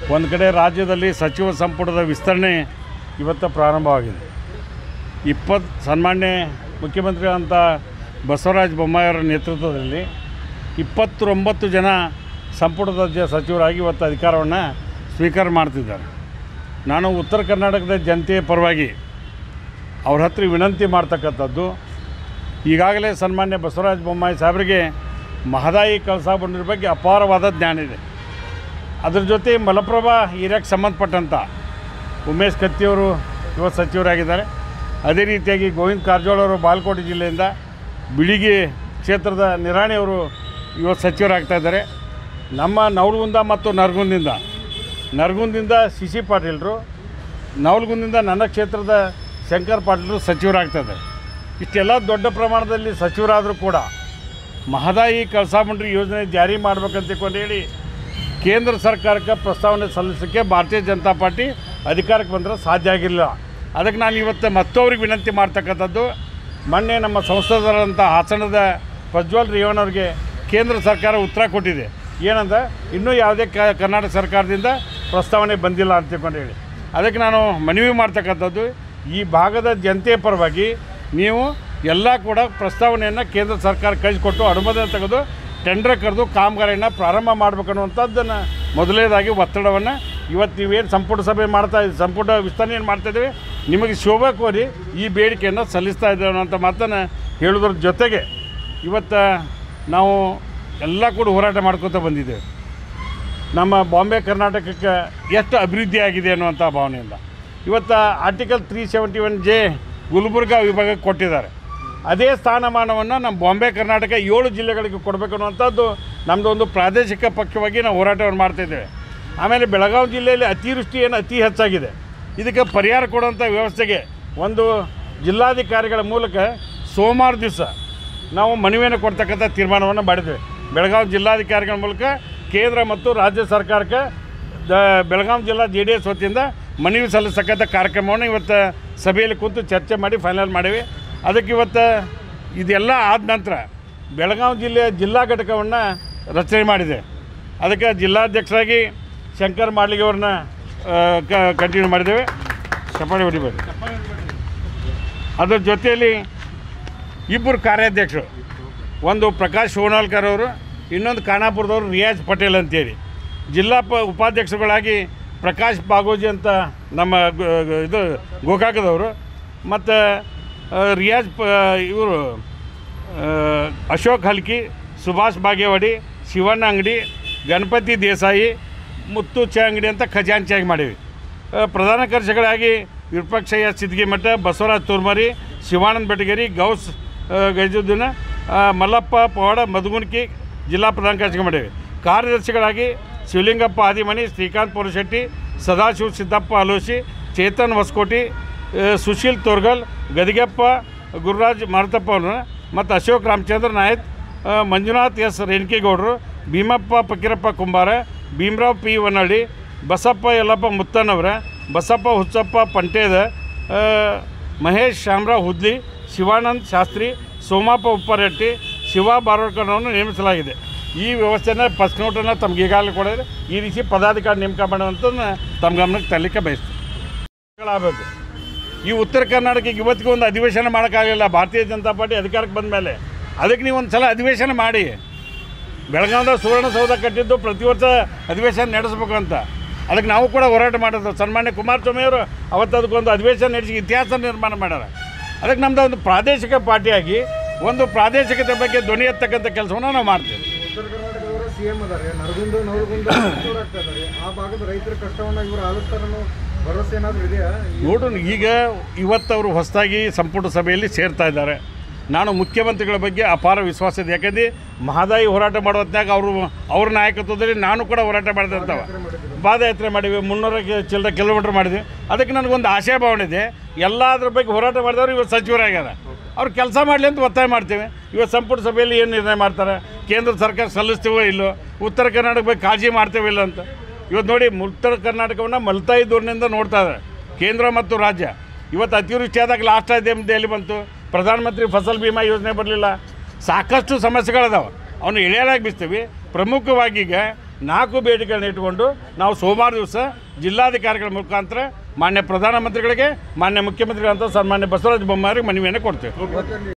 ಒಂದು ಕಡೆ ರಾಜ್ಯದಲ್ಲಿ ಸಚಿವ ಸಂಪುಟದ ವಿಸ್ತರಣೆ ಇವತ್ತು ಪ್ರಾರಂಭವಾಗಿದೆ ಇಪ್ಪತ್ತು ಸನ್ಮಾನ್ಯ ಮುಖ್ಯಮಂತ್ರಿ ಅಂತ ಬಸವರಾಜ ಬೊಮ್ಮಾಯಿಯವರ ನೇತೃತ್ವದಲ್ಲಿ ಇಪ್ಪತ್ತೊಂಬತ್ತು ಜನ ಸಂಪುಟದ ಜ- ಸಚಿವರಾಗಿ ಇವತ್ತು ಅಧಿಕಾರವನ್ನು ಸ್ವೀಕಾರ ಮಾಡ್ತಿದ್ದಾರೆ ನಾನು ಉತ್ತರ ಕರ್ನಾಟಕದ ಜನತೆಯ ಪರವಾಗಿ ಅವ್ರ ಹತ್ರ ವಿನಂತಿ ಮಾಡ್ತಕ್ಕಂಥದ್ದು ಈಗಾಗಲೇ ಸನ್ಮಾನ್ಯ ಬಸವರಾಜ ಬೊಮ್ಮಾಯಿ ಸಾಹೇಬರಿಗೆ ಮಹದಾಯಿ ಕಳಸಾ ಬಂಡೂರಿ ಬಗ್ಗೆ ಅಪಾರವಾದ ಜ್ಞಾನ ಇದೆ ಅದ್ರ ಜೊತೆ ಮಲಪ್ರಭಾ ಏರಿಯಾಕ್ಕೆ ಸಂಬಂಧಪಟ್ಟಂಥ ಉಮೇಶ್ ಕತ್ತಿಯವರು ಯುವ ಸಚಿವರಾಗಿದ್ದಾರೆ ಅದೇ ರೀತಿಯಾಗಿ ಗೋವಿಂದ ಕಾರಜೋಳ ಅವರು ಬಾಗಲಕೋಟೆ ಜಿಲ್ಲೆಯಿಂದ ಬಿಳಿಗಿ ಕ್ಷೇತ್ರದ ನಿರಾಣಿಯವರು ಯುವ ಸಚಿವರಾಗ್ತಾ ಇದ್ದಾರೆ ನಮ್ಮ ನವಲಗುಂದ ಮತ್ತು ನರಗುಂದಿಂದ ನರಗುಂದಿಂದ ಸಿ ಸಿ ಪಾಟೀಲರು ನವಲಗುಂದಿಂದ ನನ್ನ ಕ್ಷೇತ್ರದ ಶಂಕರ್ ಪಾಟೀಲರು ಸಚಿವರಾಗ್ತಾರೆ ಇಷ್ಟೆಲ್ಲ ದೊಡ್ಡ ಪ್ರಮಾಣದಲ್ಲಿ ಸಚಿವರಾದರೂ ಕೂಡ ಮಹದಾಯಿ ಕಳಸಾ ಬಂಡೂರಿ ಯೋಜನೆ ಜಾರಿ ಮಾಡ್ಬೇಕಂತ ತಿಳ್ಕೊಂಡು ಹೇಳಿ ಕೇಂದ್ರ ಸರ್ಕಾರಕ್ಕೆ ಪ್ರಸ್ತಾವನೆ ಸಲ್ಲಿಸೋಕ್ಕೆ ಭಾರತೀಯ ಜನತಾ ಪಾರ್ಟಿ ಅಧಿಕಾರಕ್ಕೆ ಬಂದರೆ ಸಾಧ್ಯ ಆಗಿರಲಿಲ್ಲ ಅದಕ್ಕೆ ನಾನು ಇವತ್ತು ಮತ್ತೊವ್ರಿಗೆ ವಿನಂತಿ ಮಾಡ್ತಕ್ಕಂಥದ್ದು ಮೊನ್ನೆ ನಮ್ಮ ಸಂಸದರಂಥ ಹಾಸನದ ಪ್ರಜ್ವಲ್ ರೇವಣ್ಣವ್ರಿಗೆ ಕೇಂದ್ರ ಸರ್ಕಾರ ಉತ್ತರ ಕೊಟ್ಟಿದೆ ಏನಂದ್ರೆ ಇನ್ನೂ ಯಾವುದೇ ಕ ಕರ್ನಾಟಕ ಸರ್ಕಾರದಿಂದ ಪ್ರಸ್ತಾವನೆ ಬಂದಿಲ್ಲ ಅಂತ ತಿಳ್ಕೊಂಡು ಹೇಳಿ ಅದಕ್ಕೆ ನಾನು ಮನವಿ ಮಾಡ್ತಕ್ಕಂಥದ್ದು ಈ ಭಾಗದ ಜನತೆಯ ಪರವಾಗಿ ನೀವು ಎಲ್ಲ ಕೂಡ ಪ್ರಸ್ತಾವನೆಯನ್ನು ಕೇಂದ್ರ ಸರ್ಕಾರ ಕಳಿಸಿಕೊಟ್ಟು ಅನುಮೋದನೆ ತೆಗೆದು ಟೆಂಡರ್ ಕರೆದು ಕಾಮಗಾರಿಯನ್ನು ಪ್ರಾರಂಭ ಮಾಡ್ಬೇಕನ್ನುವಂಥದ್ದನ್ನು ಮೊದಲನೇದಾಗಿ ಒತ್ತಡವನ್ನು ಇವತ್ತು ನೀವೇನು ಸಂಪುಟ ಸಭೆ ಮಾಡ್ತಾ ಇದ್ದೀವಿ ಸಂಪುಟ ವಿಸ್ತರಣೆ ಏನು ಮಾಡ್ತಾಯಿದ್ದೀವಿ ನಿಮಗೆ ಶೋಭಾ ಕೋರಿ ಈ ಬೇಡಿಕೆಯನ್ನು ಸಲ್ಲಿಸ್ತಾ ಇದ್ದೇವೆ ಅನ್ನೋಂಥ ಮಾತನ್ನು ಹೇಳೋದ್ರ ಜೊತೆಗೆ ಇವತ್ತು ನಾವು ಎಲ್ಲ ಕೂಡ ಹೋರಾಟ ಮಾಡ್ಕೊತ ಬಂದಿದ್ದೇವೆ ನಮ್ಮ ಬಾಂಬೆ ಕರ್ನಾಟಕಕ್ಕೆ ಎಷ್ಟು ಅಭಿವೃದ್ಧಿ ಆಗಿದೆ ಅನ್ನುವಂಥ ಭಾವನೆಯಿಂದ ಇವತ್ತು article three seventy one J Gulbarga ವಿಭಾಗಕ್ಕೆ ಕೊಟ್ಟಿದ್ದಾರೆ ಅದೇ ಸ್ಥಾನಮಾನವನ್ನು ನಮ್ಮ ಬಾಂಬೆ ಕರ್ನಾಟಕ ಏಳು ಜಿಲ್ಲೆಗಳಿಗೆ ಕೊಡಬೇಕು ಅನ್ನುವಂಥದ್ದು ನಮ್ಮದು ಒಂದು ಪ್ರಾದೇಶಿಕ ಪಕ್ಷವಾಗಿ ನಾವು ಹೋರಾಟವನ್ನು ಮಾಡ್ತಾಯಿದ್ದೇವೆ ಆಮೇಲೆ ಬೆಳಗಾವಿ ಜಿಲ್ಲೆಯಲ್ಲಿ ಅತಿವೃಷ್ಟಿ ಏನು ಅತಿ ಹೆಚ್ಚಾಗಿದೆ ಇದಕ್ಕೆ ಪರಿಹಾರ ಕೊಡುವಂಥ ವ್ಯವಸ್ಥೆಗೆ ಒಂದು ಜಿಲ್ಲಾಧಿಕಾರಿಗಳ ಮೂಲಕ ಸೋಮವಾರ ದಿವಸ ನಾವು ಮನವಿಯನ್ನು ಕೊಡ್ತಕ್ಕಂಥ ತೀರ್ಮಾನವನ್ನು ಮಾಡಿದ್ದೇವೆ ಬೆಳಗಾವಿ ಜಿಲ್ಲಾಧಿಕಾರಿಗಳ ಮೂಲಕ ಕೇಂದ್ರ ಮತ್ತು ರಾಜ್ಯ ಸರ್ಕಾರಕ್ಕೆ ದ ಬೆಳಗಾವಿ ಜಿಲ್ಲಾ ಜೆ ಡಿ ಎಸ್ ವತಿಯಿಂದ ಮನವಿ ಸಲ್ಲಿಸ್ತಕ್ಕಂಥ ಕಾರ್ಯಕ್ರಮವನ್ನು ಇವತ್ತು ಸಭೆಯಲ್ಲಿ ಕೂತು ಚರ್ಚೆ ಮಾಡಿ ಫೈನಲ್ ಮಾಡೀವಿ ಅದಕ್ಕೆ ಇವತ್ತು ಇದೆಲ್ಲ ಆದ ನಂತರ ಬೆಳಗಾವಿ ಜಿಲ್ಲೆಯ ಜಿಲ್ಲಾ ಘಟಕವನ್ನು ರಚನೆ ಮಾಡಿದೆ ಅದಕ್ಕೆ ಜಿಲ್ಲಾಧ್ಯಕ್ಷರಾಗಿ ಶಂಕರ್ ಮಾಳಿಗೆ ಅವ್ರನ್ನ ಕಂಟಿನ್ಯೂ ಮಾಡಿದ್ದೇವೆ ಚಪ್ಪಾಳಿ ಹೊಡಿಬೇಡಿ ಅದ್ರ ಜೊತೆಯಲ್ಲಿ ಇಬ್ಬರು ಕಾರ್ಯಾಧ್ಯಕ್ಷರು ಒಂದು ಪ್ರಕಾಶ್ ಶಿವನಾಳ್ಕರ್ ಅವರು ಇನ್ನೊಂದು ಖಾನಾಪುರದವರು ರಿಯಾಜ್ ಪಟೇಲ್ ಅಂತೇಳಿ ಜಿಲ್ಲಾ ಪ ಉಪಾಧ್ಯಕ್ಷರುಗಳಾಗಿ ಪ್ರಕಾಶ್ ಬಾಗೋಜಿ ಅಂತ ನಮ್ಮ ಗೊ- ಗೊ- ಇದು ಗೋಕಾಕದವರು ಮತ್ತು ರಿಯಾಜ್ ಪ ಇವರು ಅಶೋಕ್ ಹಲ್ಕಿ ಸುಭಾಷ್ ಬಾಗೇವಾಡಿ ಶಿವಣ್ಣ ಅಂಗಡಿ ಗಣಪತಿ ದೇಸಾಯಿ ಮುತ್ತು ಚಾ ಅಂಗಡಿ ಅಂತ ಖಜಾಂಚಿಯಾಗಿ ಮಾಡೀವಿ ಆ, ಪ್ರಧಾನ ಕಾರ್ಯದರ್ಶಿಗಳಾಗಿ ವಿರೂಪಾಕ್ಷಯ್ಯ ಸಿದ್ಗಿಮಠ ಬಸವರಾಜ್ ತೂರ್ಮರಿ ಶಿವಾನಂದ ಬೆಟಗೇರಿ ಗೌಸ್ ಆ, ಗೈಜುದ್ದೀನ ಆ, ಮಲ್ಲಪ್ಪ ಪವಾಡ ಮಧುಗುಣಿಕಿ ಜಿಲ್ಲಾ ಪ್ರಧಾನ ಕಾರ್ಯದರ್ಶಿ ಮಾಡೀವಿ ಕಾರ್ಯದರ್ಶಿಗಳಾಗಿ ಶಿವಲಿಂಗಪ್ಪ ಆದಿಮನಿ ಶ್ರೀಕಾಂತ್ ಪುರುಶೆಟ್ಟಿ ಸದಾಶಿವ ಸಿದ್ದಪ್ಪ ಅಲೋಶಿ ಚೇತನ್ ಹೊಸಕೋಟಿ ಆ, ಸುಶೀಲ್ ತೋರ್ಗಲ್ ಗದಿಗೆಪ್ಪ ಗುರುರಾಜ್ ಮಾರುತಪ್ಪ ಅವರು ಮತ್ತು ಅಶೋಕ್ ರಾಮಚಂದ್ರ ನಾಯಕ್ ಆ, ಮಂಜುನಾಥ್ ಎಸ್ ರೇಣಕೇಗೌಡರು ಭೀಮಪ್ಪ ಫಕೀರಪ್ಪ ಕುಂಬಾರ ಭೀಮರಾವ್ ಪಿ ವನಹಳ್ಳಿ ಬಸಪ್ಪ ಯಲ್ಲಪ್ಪ ಮುತ್ತನವರ ಬಸಪ್ಪ ಹುಚ್ಚಪ್ಪ ಪಂಟೇದ ಆ, ಮಹೇಶ್ ಶಾಮರಾವ್ ಹುದ್ಲಿ ಶಿವಾನಂದ್ ಶಾಸ್ತ್ರಿ ಸೋಮಪ್ಪ ಉಪ್ಪರಟ್ಟಿ ಶಿವ ಬಾರೋಡ್ಕರ್ನವನ್ನು ನೇಮಿಸಲಾಗಿದೆ ಈ ವ್ಯವಸ್ಥೆನ ಫಸ್ಟ್ ನೋಟನ್ನು ತಮ್ಗೆ ಈಗಾಗಲೇ ಕೊಡಿದ್ರೆ ಈ ರೀತಿ ಪದಾಧಿಕಾರಿ ನೇಮಕ ಮಾಡುವಂಥದ್ದನ್ನ ತಮ್ಮ ಗಮನಕ್ಕೆ ತರಲಿಕ್ಕೆ ಬಯಸ್ತೀನಿ ಆಗಬೇಕು ಈ ಉತ್ತರ ಕರ್ನಾಟಕಕ್ಕೆ ಇವತ್ತಿಗೆ ಒಂದು ಅಧಿವೇಶನ ಮಾಡೋಕ್ಕಾಗಲಿಲ್ಲ ಭಾರತೀಯ ಜನತಾ ಪಾರ್ಟಿ ಅಧಿಕಾರಕ್ಕೆ ಬಂದ ಮೇಲೆ ಅದಕ್ಕೆ ನೀವು ಒಂದು ಸಲ ಅಧಿವೇಶನ ಮಾಡಿ ಬೆಳಗಾವಿದ ಸುವರ್ಣಸೌಧ ಕಟ್ಟಿದ್ದು ಪ್ರತಿ ವರ್ಷ ಅಧಿವೇಶನ ನಡೆಸಬೇಕು ಅಂತ ಅದಕ್ಕೆ ನಾವು ಕೂಡ ಹೋರಾಟ ಮಾಡಿದ್ರು ಸನ್ಮಾನ್ಯ ಕುಮಾರಸ್ವಾಮಿ ಅವರು ಅವತ್ತು ಅದಕ್ಕೊಂದು ಅಧಿವೇಶನ ನಡೆಸಿ ಇತಿಹಾಸ ನಿರ್ಮಾಣ ಮಾಡ್ಯಾರ ಅದಕ್ಕೆ ನಮ್ಮದು ಒಂದು ಪ್ರಾದೇಶಿಕ ಪಾರ್ಟಿಯಾಗಿ ಒಂದು ಪ್ರಾದೇಶಿಕತೆ ಬಗ್ಗೆ ಧ್ವನಿ ಎತ್ತಕ್ಕಂಥ ಕೆಲಸವನ್ನು ನಾವು ಮಾಡ್ತೀವಿ ಉತ್ತರ ಕರ್ನಾಟಕದವರ ಸಿಎಂ ಅದಾರೆ ನರಗುಂದ ನವಲಗುಂದ ಆಗ್ತಾ ಇದಾರೆ ಆ ಭಾಗದ ರೈತರ ಕಷ್ಟವನ್ನ ಇವರು ಆಲಿಸ್ತಾರನ್ನೋ ಭರವಸೆ ಏನಾದ್ರು ಇದೆಯಾ ನೋಡೋಣ ಈಗ ಇವತ್ತು ಅವರು ಹೊಸದಾಗಿ ಸಂಪುಟ ಸಭೆಯಲ್ಲಿ ಸೇರ್ತಾ ಇದ್ದಾರೆ ನಾನು ಮುಖ್ಯಮಂತ್ರಿಗಳ ಬಗ್ಗೆ ಅಪಾರ ವಿಶ್ವಾಸ ಇದೆ ಯಾಕಂದ್ರೆ ಮಹದಾಯಿ ಹೋರಾಟ ಮಾಡೋ ಹೊತ್ನ್ಯಾಗ ಅವರು ಅವ್ರ ನಾಯಕತ್ವದಲ್ಲಿ ನಾನು ಕೂಡ ಹೋರಾಟ ಮಾಡಿದೆ ಅಂತವ ಪಾದಯಾತ್ರೆ ಮಾಡಿವಿ ಮುನ್ನೂರ ಚಿಲ್ಲರೆ ಕಿಲೋಮೀಟ್ರ್ ಮಾಡಿದ್ವಿ ಅದಕ್ಕೆ ನನಗೊಂದು ಆಶಾಭಾವನೆ ಇದೆ ಎಲ್ಲ ಅದ್ರ ಬಗ್ಗೆ ಹೋರಾಟ ಮಾಡಿದವರು ಇವತ್ತು ಸಚಿವರಾಗ್ಯಾರ ಅವ್ರು ಕೆಲಸ ಮಾಡಲಿ ಅಂತ ಒತ್ತಾಯ ಮಾಡ್ತೀವಿ ಇವತ್ತು ಸಂಪುಟ ಸಭೆಯಲ್ಲಿ ಏನು ನಿರ್ಣಯ ಮಾಡ್ತಾರೆ ಕೇಂದ್ರ ಸರ್ಕಾರ ಸಲ್ಲಿಸ್ತೀವೋ ಇಲ್ಲೋ ಉತ್ತರ ಕರ್ನಾಟಕ ಬಗ್ಗೆ ಕಾಳಜಿ ಮಾಡ್ತೇವೋ ಇಲ್ಲ ಅಂತ ಇವತ್ತು ನೋಡಿ ಉತ್ತರ ಕರ್ನಾಟಕವನ್ನು ಮಲ್ತಾಯಿ ಧೋರಣೆಯಿಂದ ನೋಡ್ತಾ ಇದ್ದಾರೆ ಕೇಂದ್ರ ಮತ್ತು ರಾಜ್ಯ ಇವತ್ತು ಅತಿವೃಷ್ಟಿ ಆದಾಗ ಲಾಸ್ಟ್ ಆದ ಎಲ್ಲಿ ಬಂತು ಪ್ರಧಾನಮಂತ್ರಿ ಫಸಲ್ ಬಿಮಾ ಯೋಜನೆ ಬರಲಿಲ್ಲ ಸಾಕಷ್ಟು ಸಮಸ್ಯೆಗಳಿದಾವೆ ಅವನು ಎಳೆಯಲಾಗಿ ಬಿಸ್ತೀವಿ ಪ್ರಮುಖವಾಗಿ ಈಗ ನಾಲ್ಕು ಬೇಡಿಕೆಗಳನ್ನ ಇಟ್ಟುಕೊಂಡು ನಾವು ಸೋಮವಾರ ದಿವಸ ಜಿಲ್ಲಾಧಿಕಾರಿಗಳ ಮುಖಾಂತರ ಮಾನ್ಯ ಪ್ರಧಾನಮಂತ್ರಿಗಳಿಗೆ ಮಾನ್ಯ ಮುಖ್ಯಮಂತ್ರಿಗಳಂತ ಸನ್ಮಾನ್ಯ ಬಸವರಾಜ ಬೊಮ್ಮಾಯಿಗೆ ಮನವಿಯನ್ನು ಕೊಡ್ತೇವೆ ಇವತ್ತಲ್ಲಿ